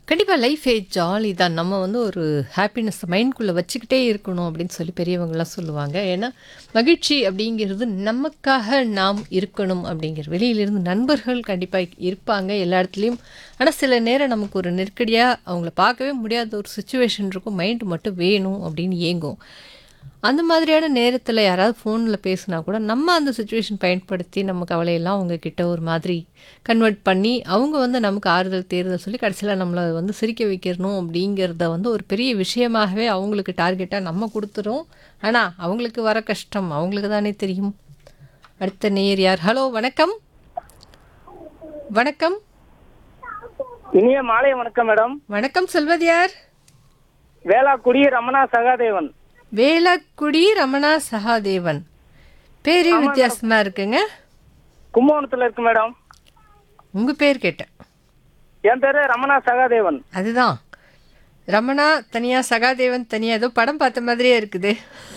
கண்டிப்பா லைஃபே ஜாலி தான். நம்ம வந்து ஒரு ஹாப்பினஸ் மைண்ட்குள்ள வச்சுக்கிட்டே இருக்கணும் அப்படின்னு சொல்லி பெரியவங்கலாம் சொல்லுவாங்க. ஏன்னா, மகிழ்ச்சி அப்படிங்கிறது நமக்காக நாம் இருக்கணும் அப்படிங்கிற வெளியிலிருந்து நண்பர்கள் கண்டிப்பா இருப்பாங்க எல்லா இடத்துலயும். ஆனா, சில நேரம் நமக்கு ஒரு நெருக்கடியா அவங்கள பார்க்கவே முடியாத ஒரு சிச்சுவேஷன் இருக்கும். மைண்ட் மட்டும் வேணும் அப்படின்னு ஏங்கும். அந்த மாதிரியான நேரத்துல யாராவது ஃபோன்ல பேசினா கூட நம்ம அந்த சிச்சுவேஷன் பயன்படுத்தி நம்ம கவலையெல்லாம் அவங்க கிட்ட ஒரு மாதிரி கன்வெர்ட் பண்ணி, அவங்க வந்து நமக்கு ஆறுதல், தேறுதல் சொல்லி கடைசியில நம்மள வந்து சிரிக்க வைக்கணும் அப்படிங்கிறத வந்து ஒரு பெரிய விஷயமாகவே அவங்களுக்கு டார்கெட்டா நம்ம குடுத்துறோம். ஆனா, அவங்களுக்கு வர கஷ்டம் அவங்களுக்கு தானே தெரியும். அடுத்த நேயர் யார்? ஹலோ வணக்கம். வணக்கம். இனிய மாலை வணக்கம் மேடம் வணக்கம் சொல்வது யார்? வேளாக்குடி ரமணா சகாதேவன் வேலக்குடி ரமணா சகாதேவன். பேரே வித்தியாசமா இருக்குங்க. கும்பகோணத்துல இருக்கு மேடம் உங்க பேர் கேட்டேன். என் பேரு ரமணா சகாதேவன் அதுதான். ரமணா தனியா, சகாதேவன் தனியா ஏதோ படம் பார்த்த மாதிரியே இருக்குது.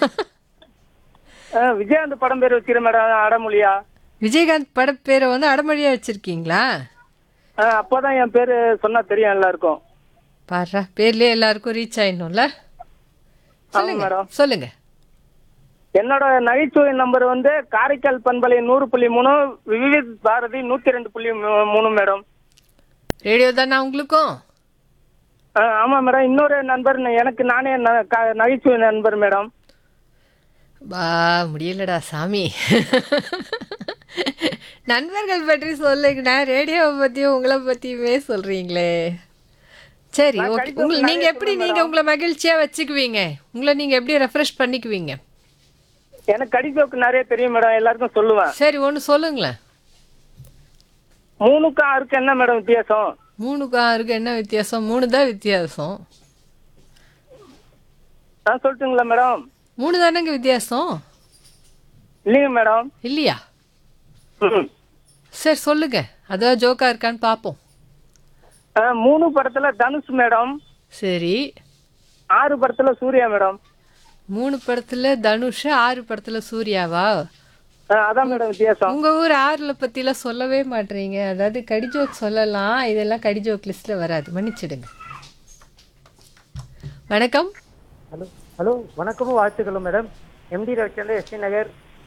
அஹ், விஜயகாந்த் படம் பேர் வச்சிருக்கேன் மேடம் அடமொழியா விஜயகாந்த் பட பேரை வந்து அடமொழியா வச்சிருக்கீங்களா? அஹ், அப்பதான் என் பேரு சொன்னா தெரியும் எல்லாருக்கும் பாருடா பேர்லயே எல்லாருக்கும் ரீச் ஆயிடணும்ல. சொல்லுங்க மேடம். சொல்லுங்க. என்னோட நகைச்சுவை நம்பர் வந்து காரைக்கால் பண்பலை நூறு புள்ளி மூணு விவித் பாரதி நூத்தி ரெண்டு புள்ளி மூ- மூணு மேடம் ரேடியோ தானா உங்களுக்கும்? அஹ், ஆமா மேடம் இன்னொரு நண்பர் எனக்கு நானே ந- க- நகைச்சுவை நண்பர் மேடம் பா முடியலடா சாமி. நண்பர்கள் பற்றி சொல்லுங்கண்ணா ரேடியோவை பத்தியும் உங்களை பத்தியுமே சொல்றீங்களே. சரி நான் ஓகே. கடிதம் உங்களை நிறைய நீங்க எப்படி சொல்லுவேன் நீங்க மேடம். உங்களை மகிழ்ச்சியா வச்சுக்குவீங்க? உங்களை நீங்க எப்படி ரெஃப்ரெஷ் பண்ணிக்குவீங்க? எனக்கு கடிதோக்கு நிறைய தெரியும் மேடம் எல்லாருக்கும் சொல்லுவேன் சரி ஒன்று சொல்லுங்களேன். மூணுக்கும் ஆறுக்கும் என்ன மேடம் வித்தியாசம் மூணுக்கு ஆறுக்கு என்ன வித்தியாசம்? மூணு தான் வித்தியாசம். நான் சொல்லட்டுங்களா மேடம் மூணு தானேங்க வித்தியாசம்? இல்லைங்க மேடம் இல்லையா? ம். சரி சொல்லுங்க. அதாவது ஜோக்கா இருக்கான்னு பார்ப்போம். அஹ், மூணு படத்துல தனுஷ் மேடம் சரி. ஆறு படத்துல சூர்யா மேடம் மூணு படத்துல தனுஷ், ஆறு படத்துல சூர்யாவா? அஹ், அதான் மேடம் வித்தியாசம் உங்க ஊர் ஆறுல பத்திலாம் சொல்லவே மாட்டீங்க. அதாவது கடி ஜோக் சொல்லலாம். இதெல்லாம் கடி ஜோக் லிஸ்ட்ல வராது. மன்னிச்சிடுங்க. வணக்கம். ஹலோ ஹலோ வணக்கமும் வாழ்த்துக்களும் மேடம் எம்டி ரவிச்சந்திரன் எஸ்டி நகர்